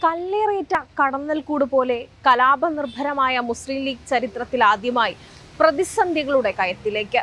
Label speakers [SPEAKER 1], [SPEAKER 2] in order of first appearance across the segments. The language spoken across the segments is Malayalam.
[SPEAKER 1] കല്ലേറേറ്റ കടന്നൽക്കൂട് പോലെ കലാപനിർഭരമായ മുസ്ലിം ലീഗ് ചരിത്രത്തിൽ ആദ്യമായി പ്രതിസന്ധികളുടെ കയത്തിലേക്ക്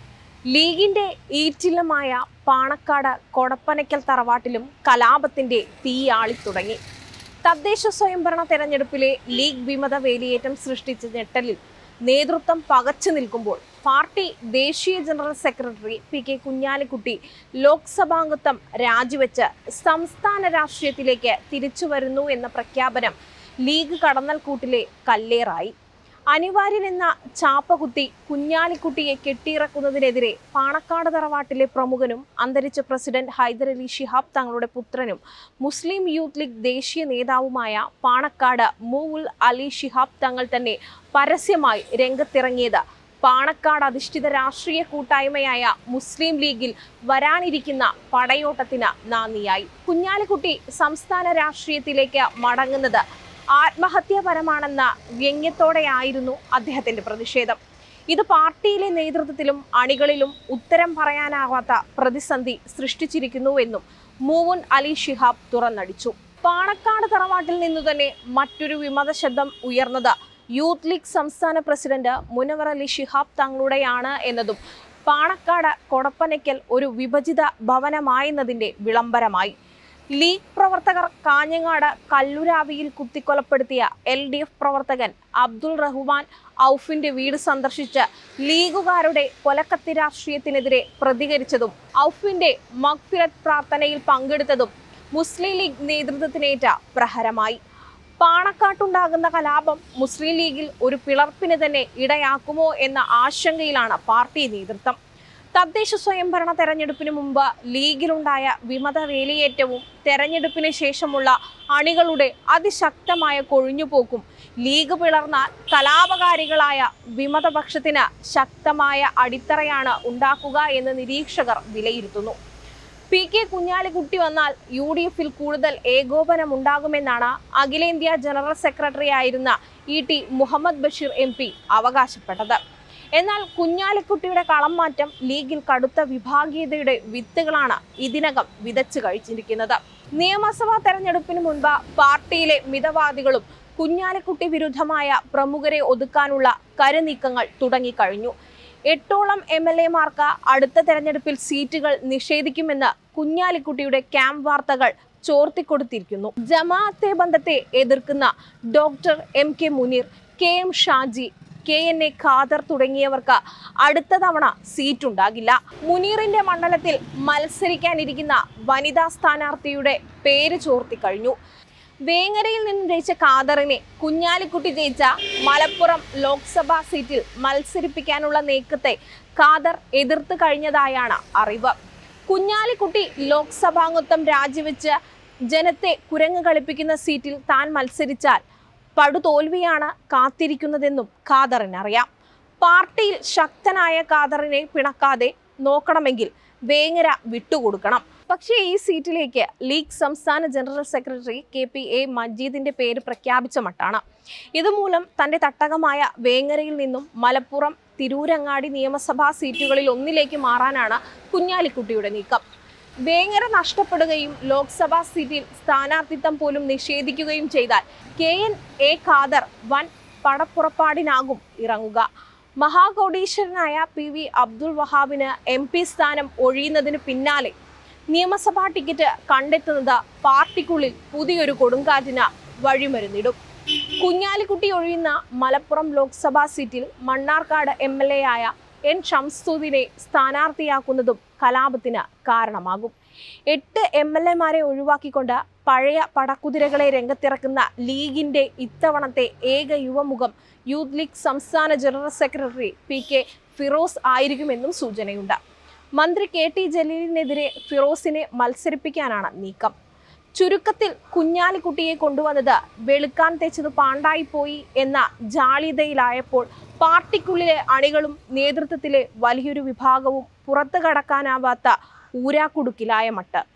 [SPEAKER 1] ലീഗിന്റെ ഈറ്റില്ലമായ പാണക്കാട് കൊടപ്പനയ്ക്കൽ തറവാട്ടിലും കലാപത്തിന്റെ തീയാളി തുടങ്ങി തദ്ദേശ സ്വയംഭരണ തെരഞ്ഞെടുപ്പിലെ ലീഗ് വിമത വേലിയേറ്റം സൃഷ്ടിച്ച ഞെട്ടലിൽ നേതൃത്വം പകച്ചു നിൽക്കുമ്പോൾ പാർട്ടി ദേശീയ general secretary P K Kunhalikutty ലോക്സഭാംഗത്വം രാജിവെച്ച് സംസ്ഥാന രാഷ്ട്രീയത്തിലേക്ക് തിരിച്ചു വരുന്നു എന്ന പ്രഖ്യാപനം ലീഗ് കടന്നൽക്കൂട്ടിലെ കല്ലേറായി അനിവാര്യനെന്ന ചാപ്പകുത്തി കുഞ്ഞാലിക്കുട്ടിയെ കെട്ടിയിറക്കുന്നതിനെതിരെ പാണക്കാട് തറവാട്ടിലെ പ്രമുഖനും അന്തരിച്ച പ്രസിഡന്റ് ഹൈദരലി ശിഹാബ് തങ്ങളുടെ പുത്രനും മുസ്ലിം യൂത്ത് ലീഗ് ദേശീയ നേതാവുമായ പാണക്കാട് മൂവുൽ അലി ശിഹാബ് തങ്ങൾ തന്നെ പരസ്യമായി രംഗത്തിറങ്ങിയത് പാണക്കാട് അധിഷ്ഠിത രാഷ്ട്രീയ കൂട്ടായ്മയായ മുസ്ലിം ലീഗിൽ വരാനിരിക്കുന്ന പടയോട്ടത്തിന് നാന്ദിയായി കുഞ്ഞാലിക്കുട്ടി സംസ്ഥാന രാഷ്ട്രീയത്തിലേക്ക് മടങ്ങുന്നത് ആത്മഹത്യാപരമാണെന്ന വ്യംഗ്യത്തോടെയായിരുന്നു അദ്ദേഹത്തിന്റെ പ്രതിഷേധം ഇത് പാർട്ടിയിലെ നേതൃത്വത്തിലും അണികളിലും ഉത്തരം പറയാനാവാത്ത പ്രതിസന്ധി സൃഷ്ടിച്ചിരിക്കുന്നുവെന്നും മൂവുൻ അലി ഷിഹാബ് തുറന്നടിച്ചു പാണക്കാട് തറവാട്ടിൽ നിന്നു തന്നെ മറ്റൊരു വിമത ശബ്ദം ഉയർന്നത് യൂത്ത് ലീഗ് സംസ്ഥാന പ്രസിഡന്റ് മുനവർ അലി ഷിഹാബ് തങ്ങളുടെയാണ് എന്നതും പാണക്കാട് കൊടപ്പനയ്ക്കൽ ഒരു വിഭജിത ഭവനമായെന്നതിന്റെ വിളംബരമായി ലീഗ് പ്രവർത്തകർ കാഞ്ഞങ്ങാട് കല്ലുരാവിയിൽ കുത്തിക്കൊലപ്പെടുത്തിയ എൽ ഡി എഫ് പ്രവർത്തകൻ അബ്ദുൾ റഹ്മാൻ ഔഫിന്റെ വീട് സന്ദർശിച്ച് ലീഗുകാരുടെ കൊലക്കത്തി രാഷ്ട്രീയത്തിനെതിരെ പ്രതികരിച്ചതും ഔഫിന്റെ മഗ്ഫിറത്ത് പ്രാർത്ഥനയിൽ പങ്കെടുത്തതും മുസ്ലിം ലീഗ് നേതൃത്വത്തിനേറ്റ പ്രഹരമായി പാണക്കാട്ടുണ്ടാകുന്ന കലാപം മുസ്ലിം ലീഗിൽ ഒരു പിളർപ്പിന് തന്നെ ഇടയാക്കുമോ എന്ന ആശങ്കയിലാണ് പാർട്ടി നേതൃത്വം തദ്ദേശ സ്വയംഭരണ തെരഞ്ഞെടുപ്പിന് മുമ്പ് ലീഗിലുണ്ടായ വിമത വേലിയേറ്റവും തെരഞ്ഞെടുപ്പിന് ശേഷമുള്ള അണികളുടെ അതിശക്തമായ കൊഴിഞ്ഞുപോക്കും ലീഗ് പിളർന്നാൽ കലാപകാരികളായ വിമതപക്ഷത്തിന് ശക്തമായ അടിത്തറയാണ് ഉണ്ടാക്കുക എന്ന് നിരീക്ഷകർ വിലയിരുത്തുന്നു പി കെ കുഞ്ഞാലിക്കുട്ടി വന്നാൽ യു ഡി എഫിൽ കൂടുതൽ ഏകോപനം ഉണ്ടാകുമെന്നാണ് അഖിലേന്ത്യാ ജനറൽ സെക്രട്ടറി ആയിരുന്ന E T Muhammad Basheer M P അവകാശപ്പെട്ടത് എന്നാൽ കുഞ്ഞാലിക്കുട്ടിയുടെ കളം മാറ്റം ലീഗിൽ കടുത്ത വിഭാഗീയതയുടെ വിത്തുകളാണ് ഇതിനകം വിതച്ചു കഴിച്ചിരിക്കുന്നത് നിയമസഭാ തെരഞ്ഞെടുപ്പിന് മുൻപ് പാർട്ടിയിലെ മിതവാദികളും കുഞ്ഞാലിക്കുട്ടി വിരുദ്ധമായ പ്രമുഖരെ ഒതുക്കാനുള്ള കരുനീക്കങ്ങൾ തുടങ്ങിക്കഴിഞ്ഞു എട്ടോളം എം എൽ എമാർക്ക് അടുത്ത തെരഞ്ഞെടുപ്പിൽ സീറ്റുകൾ നിഷേധിക്കുമെന്ന് കുഞ്ഞാലിക്കുട്ടിയുടെ ക്യാമ്പ് വാർത്തകൾ ചോർത്തിക്കൊടുത്തിരിക്കുന്നു ജമാഅത്തെ ബന്ധത്തെ എതിർക്കുന്ന doctor M K Muneer K M Shaji K N A Khader തുടങ്ങിയവർക്ക് അടുത്ത തവണ സീറ്റുണ്ടാകില്ല മുനീറിന്റെ മണ്ഡലത്തിൽ മത്സരിക്കാനിരിക്കുന്ന വനിതാ സ്ഥാനാർത്ഥിയുടെ പേര് ചോർത്തിക്കഴിഞ്ഞു വേങ്ങരയിൽ നിന്ന് ജയിച്ച ഖാദറിനെ കുഞ്ഞാലിക്കുട്ടി ജയിച്ച മലപ്പുറം ലോക്സഭാ സീറ്റിൽ മത്സരിപ്പിക്കാനുള്ള നീക്കത്തെ ഖാദർ എതിർത്ത് കഴിഞ്ഞതായാണ് അറിവ് കുഞ്ഞാലിക്കുട്ടി ലോക്സഭാംഗത്വം രാജിവെച്ച് ജനത്തെ കുരങ്ങ് കളിപ്പിക്കുന്ന സീറ്റിൽ താൻ മത്സരിച്ചാൽ പടുതോൽവിയാണ് കാത്തിരിക്കുന്നതെന്നും ഖാദറിനറിയാം പാർട്ടിയിൽ ശക്തനായ ഖാദറിനെ പിണക്കാതെ നോക്കണമെങ്കിൽ വേങ്ങര വിട്ടുകൊടുക്കണം പക്ഷേ ഈ സീറ്റിലേക്ക് ലീഗ് സംസ്ഥാന general secretary K P A മജീദിന്റെ പേര് പ്രഖ്യാപിച്ച മട്ടാണ് ഇതുമൂലം തന്റെ തട്ടകമായ വേങ്ങരയിൽ നിന്നും മലപ്പുറം തിരൂരങ്ങാടി നിയമസഭാ സീറ്റുകളിൽ ഒന്നിലേക്ക് മാറാനാണ് കുഞ്ഞാലിക്കുട്ടിയുടെ നീക്കം വേങ്ങര നഷ്ടപ്പെടുകയും ലോക്സഭാ സീറ്റിൽ സ്ഥാനാർത്ഥിത്വം പോലും നിഷേധിക്കുകയും ചെയ്താൽ കെ എൻ എ ഖാദർ വൻ പടപ്പുറപ്പാടിനാകും ഇറങ്ങുക മഹാകോടീശ്വരനായ പി വി അബ്ദുൾ വഹാബിന് എം പി സ്ഥാനം ഒഴിയുന്നതിന് പിന്നാലെ നിയമസഭാ ടിക്കറ്റ് കണ്ടെത്തുന്നത് പാർട്ടിക്കുള്ളിൽ പുതിയൊരു കൊടുങ്കാറ്റിന് വഴിമരുന്നിടും കുഞ്ഞാലിക്കുട്ടി ഒഴിയുന്ന മലപ്പുറം ലോക്സഭാ സീറ്റിൽ മണ്ണാർക്കാട് എം എൽ എ ആയ എൻ ഷംസുദ്ദീനെ സ്ഥാനാർത്ഥിയാക്കുന്നതും കലാപത്തിന് കാരണമാകും എട്ട് എം എൽ എമാരെ ഒഴിവാക്കിക്കൊണ്ട് പഴയ പടക്കുതിരകളെ രംഗത്തിറക്കുന്ന ലീഗിന്റെ ഇത്തവണത്തെ ഏക യുവമുഖം യൂത്ത് ലീഗ് സംസ്ഥാന general secretary P K Firoz ആയിരിക്കുമെന്നും സൂചനയുണ്ട് മന്ത്രി കെ ടി ജലീലിനെതിരെ ഫിറോസിനെ മത്സരിപ്പിക്കാനാണ് നീക്കം ചുരുക്കത്തിൽ കുഞ്ഞാലിക്കുട്ടിയെ കൊണ്ടുവന്നത് വെളുക്കാൻ തെച്ചത് പാണ്ടായിപ്പോയി എന്ന ജാള്യതയിലായപ്പോൾ പാർട്ടിക്കുള്ളിലെ അണികളും നേതൃത്വത്തിലെ വലിയൊരു വിഭാഗവും പുറത്തു കടക്കാനാവാത്ത ഊരാക്കുടുക്കിലായ മട്ട്